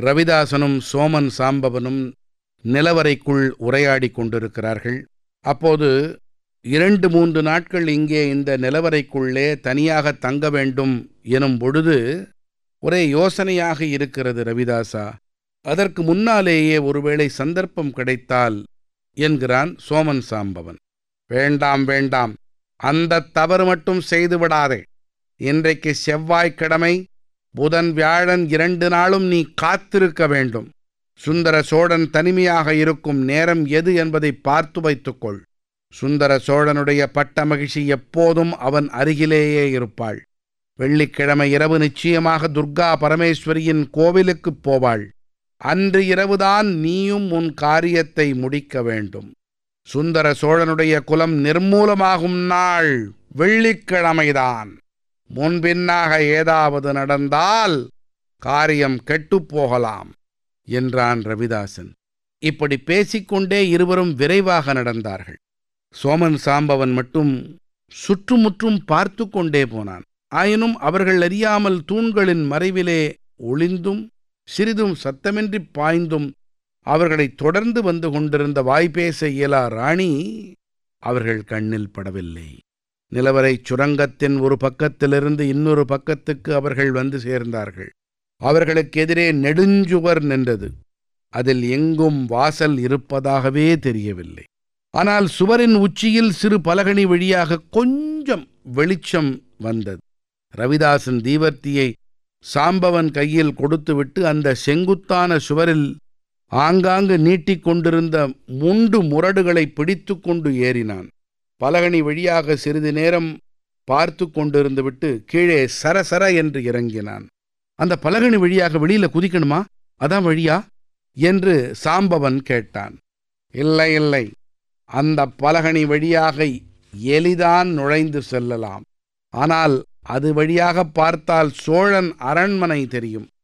ரவிதாசனும் சோமன் சாம்பவனும் நிலவறைக்குள் உரையாடிக் கொண்டிருக்கிறார்கள் அப்போது இரண்டு மூன்று நாட்கள் இங்கே இந்த நிலவறைக்குள்ளே தனியாக தங்க வேண்டும் எனும் பொழுது ஒரே யோசனையாக இருக்கிறது ரவிதாசா அதற்கு முன்னாலேயே ஒருவேளை சந்தர்ப்பம் கிடைத்தால் என்கிறான் சோமன் சாம்பவன் வேண்டாம் வேண்டாம் அந்த தவறு மட்டும் செய்து விடாதே இன்றைக்கு செவ்வாய்க்கிழமை புதன் வியாழன் இரண்டு நாளும் நீ காத்திருக்க வேண்டும் சுந்தர சோழன் தனிமையாக இருக்கும் நேரம் எது என்பதை பார்த்து வைத்துக்கொள் சுந்தர சோழனுடைய பட்ட மகிழ்ச்சி எப்போதும் அவன் அருகிலேயே இருப்பாள் வெள்ளிக்கிழமை இரவு நிச்சயமாக துர்கா பரமேஸ்வரியின் கோவிலுக்குப் போவாள் அன்று இரவுதான் நீயும் உன் காரியத்தை முடிக்க வேண்டும் சுந்தர சோழனுடைய குலம் நிர்மூலமாகும் நாள் வெள்ளிக்கிழமைதான் முன்பின்னாக ஏதாவது நடந்தால் காரியம் கெட்டுப் போகலாம் என்றான் ரவிதாசன் இப்படி பேசிக்கொண்டே இருவரும் விரைவாக நடந்தார்கள் சோமன் சாம்பவன் மட்டும் சுற்றுமுற்றும் பார்த்து கொண்டே போனான் ஆயினும் அவர்கள் அறியாமல் தூண்களின் மறைவிலே ஒளிந்தும் சிறிதும் சத்தமின்றி பாய்ந்தும் அவர்களை தொடர்ந்து வந்து கொண்டிருந்த வாய்ப்பேச இயலா ராணி அவர்கள் கண்ணில் படவில்லை நிலவரைச் சுரங்கத்தின் ஒரு பக்கத்திலிருந்து இன்னொரு பக்கத்துக்கு அவர்கள் வந்து சேர்ந்தார்கள் அவர்களுக்கு எதிரே நெடுஞ்சுவர் நின்றது அதில் எங்கும் வாசல் இருப்பதாகவே தெரியவில்லை ஆனால் சுவரின் உச்சியில் சிறு பலகணி வழியாக கொஞ்சம் வெளிச்சம் வந்தது ரவிதாசன் தீவர்த்தியை சாம்பவன் கையில் கொடுத்துவிட்டு அந்த செங்குத்தான சுவரில் ஆங்காங்கு நீட்டிக் கொண்டிருந்த முண்டு முரடுகளை பிடித்து கொண்டு ஏறினான் பலகணி வழியாக சிறிது நேரம் பார்த்து கொண்டிருந்து விட்டு கீழே சரசர என்று இறங்கினான் அந்த பலகணி வழியாக வெளியில குதிக்கணுமா அதான் வழியா என்று சாம்பவன் கேட்டான் இல்லை இல்லை அந்த பலகணி வழியாக எளிதான் நுழைந்து செல்லலாம் ஆனால் அது வழியாக பார்த்தால் சோழன் அரண்மனை தெரியும்